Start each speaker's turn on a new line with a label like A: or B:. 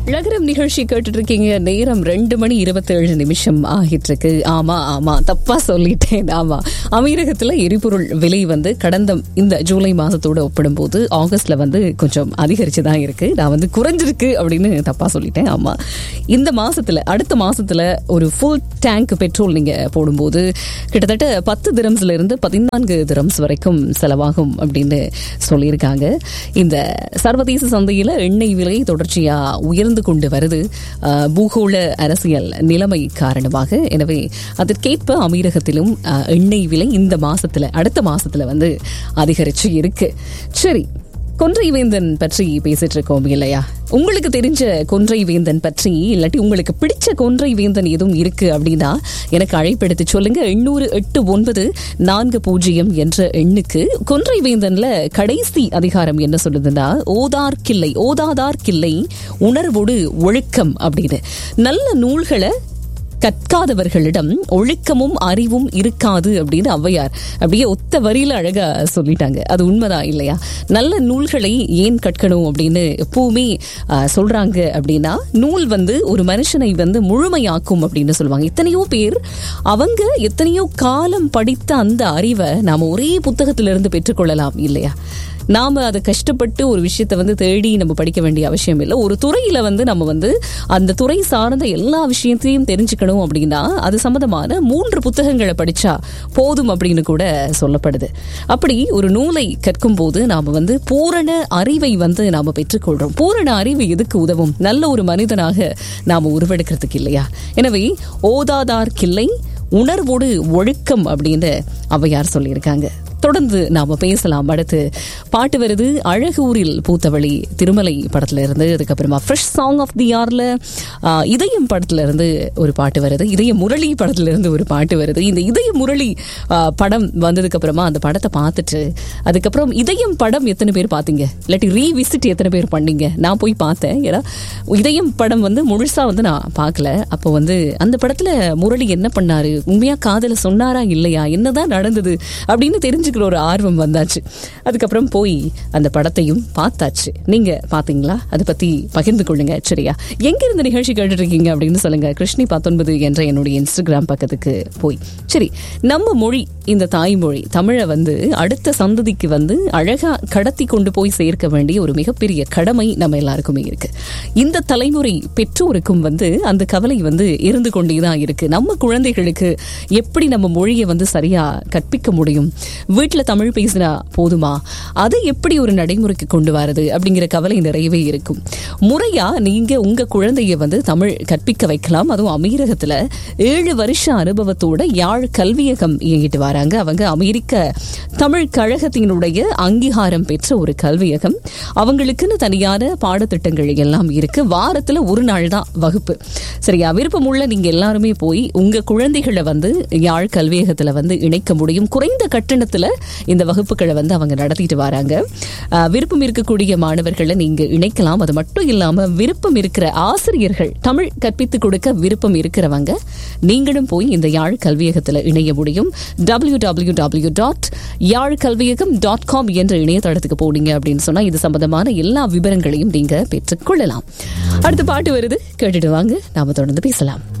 A: நகரம் நிகழ்ச்சி கேட்டுட்டு இருக்கீங்க நேரம் ரெண்டு மணி இருபத்தேழு நிமிஷம் ஆகிட்டு இருக்கு ஆமா ஆமா தப்பா சொல்லிட்டேன் ஆமா அமீரகத்துல எரிபொருள் விலை வந்து கடந்த இந்த ஜூலை மாசத்தோட ஒப்பிடும்போது ஆகஸ்ட்ல வந்து கொஞ்சம் அதிகரிச்சு தான் இருக்கு நான் வந்து குறைஞ்சிருக்கு அப்படின்னு தப்பா சொல்லிட்டேன் ஆமா இந்த மாசத்துல அடுத்த மாசத்துல ஒரு ஃபுல் டேங்க் பெட்ரோல் நீங்க போடும்போது கிட்டத்தட்ட பத்து திரம்ஸ்ல இருந்து பதினான்கு திரம்ஸ் வரைக்கும் செலவாகும் அப்படின்னு சொல்லியிருக்காங்க இந்த சர்வதேச சந்தையில எண்ணெய் விலை தொடர்ச்சியா உயர்ந்து கொண்டு வருது அஹ், பூகோள அரசியல் நிலைமை காரணமாக எனவே அதற்கேற்ப அமீரகத்திலும் அஹ், எண்ணெய் விலை இந்த மாசத்துல அடுத்த மாசத்துல வந்து அதிகரிச்சு இருக்கு சரி கொன்றை வேந்தன் பற்றி பேசிட்டு இருக்கோம் இல்லையா உங்களுக்கு தெரிஞ்ச கொன்றை வேந்தன் பற்றி இல்லாட்டி உங்களுக்கு பிடிச்ச கொன்றை வேந்தன் எதுவும் இருக்கு அப்படின்னா எனக்கு அழைப்பெடுத்து சொல்லுங்க எண்ணூறு எட்டு ஒன்பது நான்கு பூஜ்ஜியம் என்ற எண்ணுக்கு கொன்றை வேந்தன்ல கடைசி அதிகாரம் என்ன சொல்லுதுன்னா ஓதார் கிள்ளை ஓதாதார் கிள்ளை உணர்வோடு ஒழுக்கம் அப்படின்னு நல்ல நூல்களை கற்காதவர்களிடம் ஒழுக்கமும் அறிவும் இருக்காது அப்படின்னு ஔவையார் அப்படியே ஒத்த வரியில அழகா சொல்லிட்டாங்க அது உண்மைதான் இல்லையா நல்ல நூல்களை ஏன் கற்கணும் அப்படின்னு எப்பவுமே ஆஹ், சொல்றாங்க அப்படின்னா நூல் வந்து ஒரு மனுஷனை வந்து முழுமையாக்கும் அப்படின்னு சொல்லுவாங்க எத்தனையோ பேர் அவங்க எத்தனையோ காலம் படித்த அந்த அறிவை நாம ஒரே புத்தகத்திலிருந்து பெற்றுக்கொள்ளலாம் இல்லையா நாம அதை கஷ்டப்பட்டு ஒரு விஷயத்தை வந்து தேடி நம்ம படிக்க வேண்டிய அவசியம் இல்லை ஒரு துறையில வந்து நம்ம வந்து அந்த துறை சார்ந்த எல்லா விஷயத்தையும் தெரிஞ்சுக்கணும் அப்படின்னா அது சம்பந்தமான மூன்று புத்தகங்களை படிச்சா போதும் அப்படின்னு கூட சொல்லப்படுது அப்படி ஒரு நூலை கற்கும் போது நாம வந்து பூரண அறிவை வந்து நாம பெற்றுக்கொள்றோம் பூரண அறிவு எதுக்கு உதவும் நல்ல ஒரு மனிதனாக நாம உருவெடுக்கிறதுக்கு இல்லையா எனவே ஓதாதார் கிள்ளை உணர்வோடு ஒழுக்கம் அப்படின்னு ஔவையார் சொல்லியிருக்காங்க தொடர்ந்து நாம பேசலாம் அடுத்து பாட்டு வருது அழகூரில் பூத்தவழி திருமலை படத்துல இருந்து அதுக்கப்புறமா ஃப்ரெஷ் சாங் ஆஃப் தி இயர்ல இதயம் படத்துல இருந்து ஒரு பாட்டு வருது இதய முரளி படத்துல இருந்து ஒரு பாட்டு வருது இந்த இதய முரளி ஆ, படம் வந்ததுக்கு அப்புறமா அந்த படத்தை பார்த்துட்டு அதுக்கப்புறம் இதயம் படம் எத்தனை பேர் பார்த்தீங்க இல்லாட்டி ரீவிசிட் எத்தனை பேர் பண்ணீங்க நான் போய் பார்த்தேன் ஏன்னா இதயம் படம் வந்து முழுசா வந்து நான் பார்க்கல அப்போ வந்து அந்த படத்துல முரளி என்ன பண்ணாரு உண்மையா காதல சொன்னாரா இல்லையா என்னதான் நடந்தது அப்படின்னு தெரிஞ்சுக்கிற ஒரு ஆர்வம் வந்தாச்சு அதுக்கப்புறம் போய் அந்த படத்தையும் பார்த்தாச்சு நீங்க பாத்தீங்களா அதை பத்தி பகிர்ந்து கொள்ளுங்க சரியா எங்க இருந்து நிகழ்ச்சி கேட்டுட்டு இருக்கீங்க அப்படின்னு சொல்லுங்க கிருஷ்ணி பத்தொன்பது என்ற என்னுடைய இன்ஸ்டாகிராம் பக்கத்துக்கு போய் சரி நம்ம மொழி இந்த தாய்மொழி தமிழை வந்து அடுத்த சந்ததிக்கு வந்து அழகா கடத்தி கொண்டு போய் சேர்க்க வேண்டிய ஒரு மிகப்பெரிய கடமை நம்ம எல்லாருக்குமே இருக்கு இந்த தலைமுறை பெற்றோருக்கும் வந்து அந்த கவலை வந்து இருந்து கொண்டேதான் இருக்கு நம்ம குழந்தைகளுக்கு எப்படி நம்ம மொழியை வந்து சரியா கற்பிக்க முடியும் வீட்டுல தமிழ் பேசினா போதுமா அதை எப்படி ஒரு நடைமுறைக்கு கொண்டு வரது அப்படிங்கிற கவலை நிறையவே இருக்கும் முறையா நீங்க உங்க குழந்தைய வந்து தமிழ் கற்பிக்க வைக்கலாம் அதுவும் அமீரகத்துல ஏழு வருஷ அனுபவத்தோட யாழ் கல்வியகம் இயங்கிட்டு வராங்க அவங்க அமெரிக்க தமிழ் கழகத்தினுடைய அங்கீகாரம் பெற்ற ஒரு கல்வியகம் அவங்களுக்குன்னு தனியான பாடத்திட்டங்கள் எல்லாம் இருக்கு வாரத்துல ஒரு நாள் தான் வகுப்பு சரியா விருப்பமுள்ள நீங்க எல்லாருமே போய் உங்க குழந்தைகளை வந்து யாழ் கல்வியகத்துல வந்து இணைக்க முடியும் குறைந்த கட்டணத்துல இந்த வகுப்புகளை வந்து அவங்க நடத்திட்டு வராங்க ஆஹ், விருப்பம் இருக்கக்கூடிய மாணவர்களை நீங்க இணைக்கலாம் அது மட்டும் இல்லாம விருப்பம் இருக்கிற ஆசிரியர்கள் தமிழ் கற்பித்துக் கொடுக்க விருப்பம் இருக்கிறவங்க நீங்களும் போய் இந்த யாழ் கல்வியகத்துல இணைய முடியும் W W W dot Yarl Kalviyagam dot com என்ற இணையதளத்துக்கு போனீங்க அப்படின்னு சொன்னா இது சம்பந்தமான எல்லா விவரங்களையும் நீங்க பெற்றுக்கொள்ளலாம் அடுத்த பாட்டு வருது கேட்டுட்டு வாங்க நாம தொடர்ந்து பேசலாம்